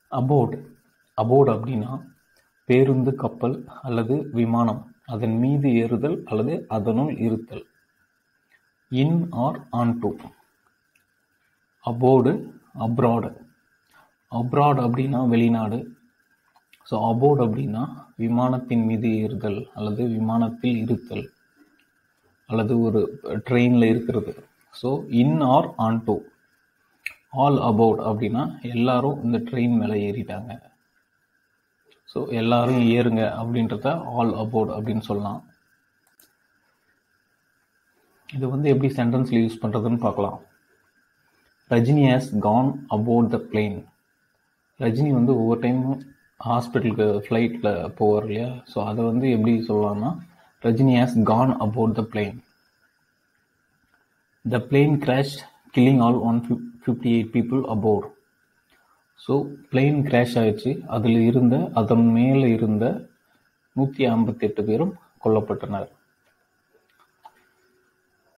abort abort அப்படின்னா பேருந்து கப்பல் அல்லது விமானம் அதன் மீது ஏறுதல் அல்லது அதனுள் இருத்தல் in or on to aboard abroad abroad அப்படின்னா வெளிநாடு ஸோ அபோர்ட் அப்படின்னா விமானத்தின் மீது ஏறுதல் அல்லது விமானத்தில் இருத்தல் அல்லது ஒரு ட்ரெயினில் இருக்கிறது so in or on to all about அப்படின்னா எல்லாரும் இந்த ட்ரெயின் மேலே ஏறிட்டாங்க ஸோ எல்லாரும் ஏறுங்க அப்படின்றத ஆல் அபவுட் அப்படின்னு சொல்லலாம் இது வந்து எப்படி சென்டென்ஸில் யூஸ் பண்ணுறதுன்னு பார்க்கலாம் Rajini has gone about the plane Rajini வந்து ஒவ்வொரு டைமும் ஹாஸ்பிட்டலுக்கு ஃப்ளைட்டில் போவார் இல்லையா ஸோ அதை வந்து எப்படி சொல்லலாம்னா Rajini has gone about the plane the plane crash killing all one fifty eight people aboard so plane crash ஆயிடுச்சு அதில் இருந்த அதன் மேலே இருந்த நூற்றி ஐம்பத்தெட்டு பேரும் கொல்லப்பட்டனர்